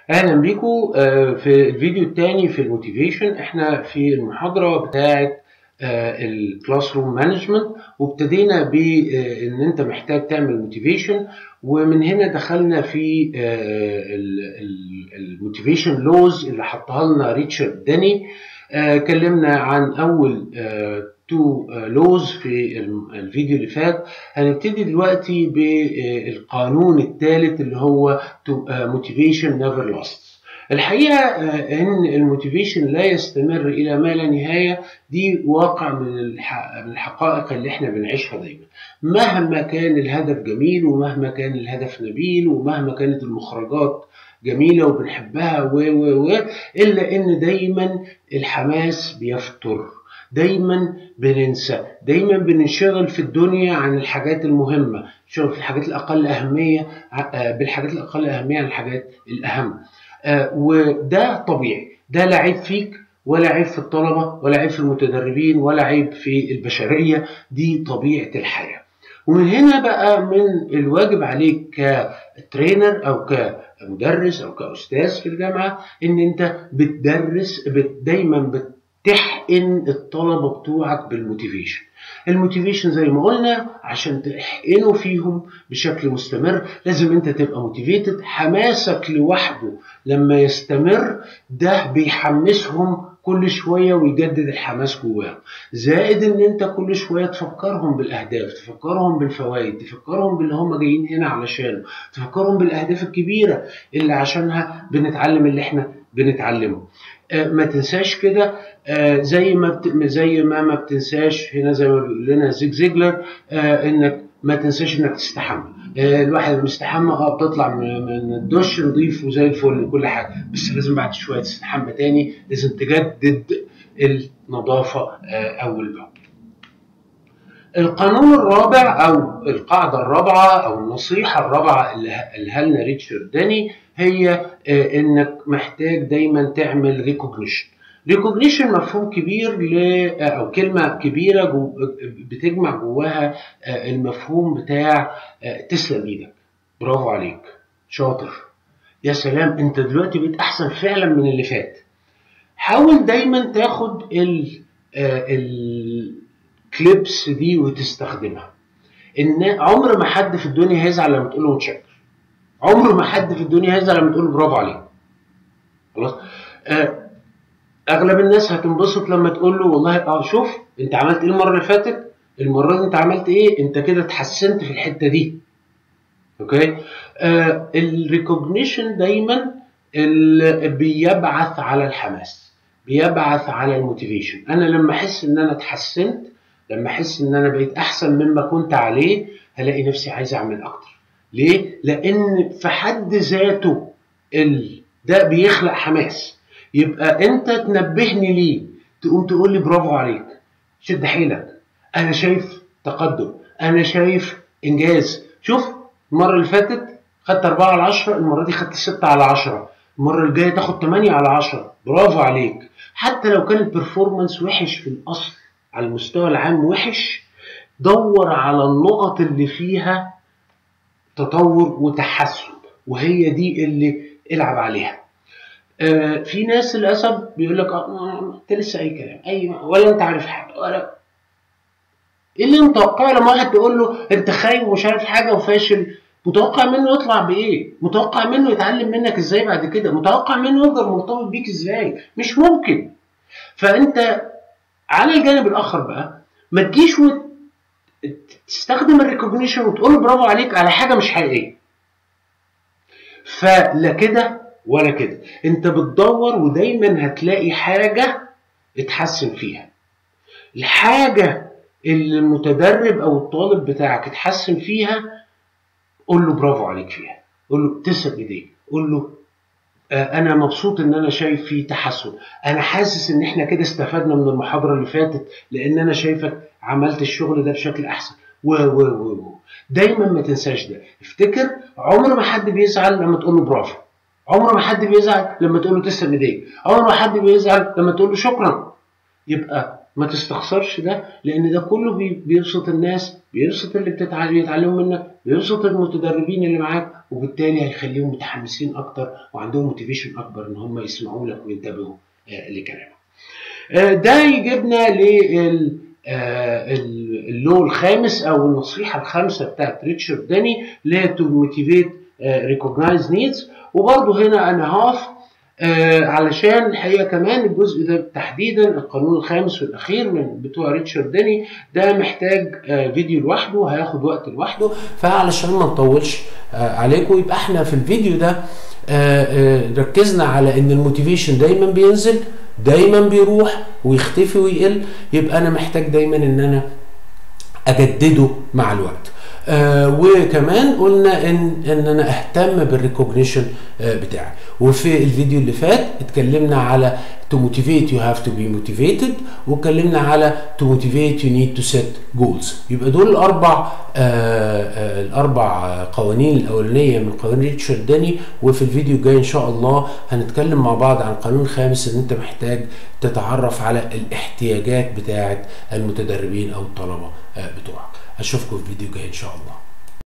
اهلا بيكم آه، في الفيديو الثاني في الموتيفيشن احنا في المحاضره بتاعه الكلاس روم مانجمنت وابتدينا بان انت محتاج تعمل موتيفيشن ومن هنا دخلنا في الموتيفيشن لوز اللي حطها لنا ريتشارد داني اتكلمنا عن اول تو لوز في الفيديو اللي فات هنبتدي دلوقتي بالقانون الثالث اللي هو موتيفيشن نيفر لاست الحقيقه ان الموتيفيشن لا يستمر الى ما لا نهايه دي واقع من الحقائق اللي احنا بنعيشها دايما مهما كان الهدف جميل ومهما كان الهدف نبيل ومهما كانت المخرجات جميله وبنحبها و و و الا ان دايما الحماس بيفتر دايما بننسى دايما بننشغل في الدنيا عن الحاجات المهمه نشتغل في الحاجات الاقل اهميه بالحاجات الاقل اهميه عن الحاجات الاهم وده طبيعي ده لا عيب فيك ولا عيب في الطلبه ولا عيب في المتدربين ولا عيب في البشريه دي طبيعه الحياه ومن هنا بقى من الواجب عليك كترينر او كمدرس او كاستاذ في الجامعه ان انت بتدرس دايما بت تحقن الطلبه بتوعك بالموتيفيشن الموتيفيشن زي ما قلنا عشان تحقنه فيهم بشكل مستمر لازم انت تبقى موتيفيتد حماسك لوحده لما يستمر ده بيحمسهم كل شوية ويجدد الحماس جواهم زائد ان انت كل شوية تفكرهم بالاهداف تفكرهم بالفوائد تفكرهم باللي هم جايين هنا علشانه تفكرهم بالاهداف الكبيرة اللي عشانها بنتعلم اللي احنا بنتعلمه ما تنساش كده زي ما بت... زي ما ما بتنساش هنا زي ما بيقول لنا زيج زيجلر انك ما تنساش انك تستحمى الواحد المستحمى اه بتطلع من الدش نضيف وزي الفل وكل حاجه بس لازم بعد شويه تستحمى تاني لازم تجدد النظافه اول باول القانون الرابع او القاعده الرابعه او النصيحه الرابعه اللي قالها لنا ريتشارد داني هي انك محتاج دايما تعمل ريكوجنيشن ريكوجنيشن مفهوم كبير ل او كلمه كبيره جو بتجمع جواها المفهوم بتاع تسلم ايدك برافو عليك شاطر يا سلام انت دلوقتي بقيت احسن فعلا من اللي فات حاول دايما تاخد ال الكليبس دي وتستخدمها ان عمر ما حد في الدنيا هيزعل لما تقول له متشكر عمر ما حد في الدنيا هيزعل لما تقول له برافو عليك خلاص آه اغلب الناس هتنبسط لما تقول له والله اه شوف انت عملت ايه المره اللي فاتت المره دي انت عملت ايه انت كده اتحسنت في الحته دي اوكي آه الريكوجنيشن دايما اللي بيبعث على الحماس بيبعث على الموتيفيشن انا لما احس ان انا اتحسنت لما احس ان انا بقيت احسن مما كنت عليه هلاقي نفسي عايز اعمل اكتر ليه لان في حد ذاته ال... ده بيخلق حماس يبقى انت تنبهني ليه تقوم تقول لي برافو عليك شد حيلك انا شايف تقدم انا شايف انجاز شوف المره اللي فاتت خدت 4 على 10 المره دي خدت 6 على 10 المره الجايه تاخد 8 على 10 برافو عليك حتى لو كان البرفورمانس وحش في الاصل على المستوى العام وحش دور على النقط اللي فيها تطور وتحسن وهي دي اللي العب عليها آه في ناس للاسف بيقول لك اه انت لسه اي كلام اي ولا انت عارف حاجه ولا ايه اللي متوقعه لما واحد تقول له انت خايب ومش عارف حاجه وفاشل متوقع منه يطلع بايه متوقع منه يتعلم منك ازاي بعد كده متوقع منه يفضل مرتبط بيك ازاي مش ممكن فانت على الجانب الاخر بقى ما تجيش وتستخدم الريكوجنيشن وتقول له برافو عليك على حاجه مش حقيقيه فلا كده ولا كده انت بتدور ودايما هتلاقي حاجة اتحسن فيها الحاجة اللي المتدرب او الطالب بتاعك اتحسن فيها قول له برافو عليك فيها قول له تسلم ايديك قول له آه انا مبسوط ان انا شايف فيه تحسن انا حاسس ان احنا كده استفدنا من المحاضرة اللي فاتت لان انا شايفك عملت الشغل ده بشكل احسن و و و و دايما ما تنساش ده افتكر عمر ما حد بيزعل لما تقول له برافو عمر ما حد بيزعل لما تقول له تسلم ايديك عمر ما حد بيزعل لما تقول له شكرا يبقى ما تستخسرش ده لان ده كله بي- بيبسط الناس بيبسط اللي بتتع- بيتعلموا منك بيبسط المتدربين اللي معاك وبالتالي هيخليهم متحمسين اكتر وعندهم موتيفيشن اكبر ان هم يسمعوا لك وينتبهوا آه، لكلامك آه، ده يجيبنا لل آه، ال- اللو الخامس او النصيحه الخامسه بتاعت ريتشارد داني اللي هي تو موتيفيت ريكوجنايز نيدز وبرضه هنا انا هقف آه، علشان الحقيقه كمان الجزء ده تحديدا القانون الخامس والاخير من بتوع ريتشارد داني ده محتاج آه، فيديو لوحده هياخد وقت لوحده فعلشان ما نطولش آه، عليكم يبقى احنا في الفيديو ده آه، آه، ركزنا على ان الموتيفيشن دايما بينزل دايما بيروح ويختفي ويقل يبقى انا محتاج دايما ان انا اجدده مع الوقت آه وكمان قلنا ان ان انا اهتم بالريكوجنيشن آه بتاعي وفي الفيديو اللي فات اتكلمنا على to motivate you have to be motivated واتكلمنا على to motivate you need to set goals يبقى دول الاربع آه آه الاربع قوانين الاولانيه من قوانين ريتشارد داني وفي الفيديو الجاي ان شاء الله هنتكلم مع بعض عن القانون الخامس ان انت محتاج تتعرف على الاحتياجات بتاعه المتدربين او الطلبه آه بتوعك اشوفكم في الفيديو الجاي ان شاء الله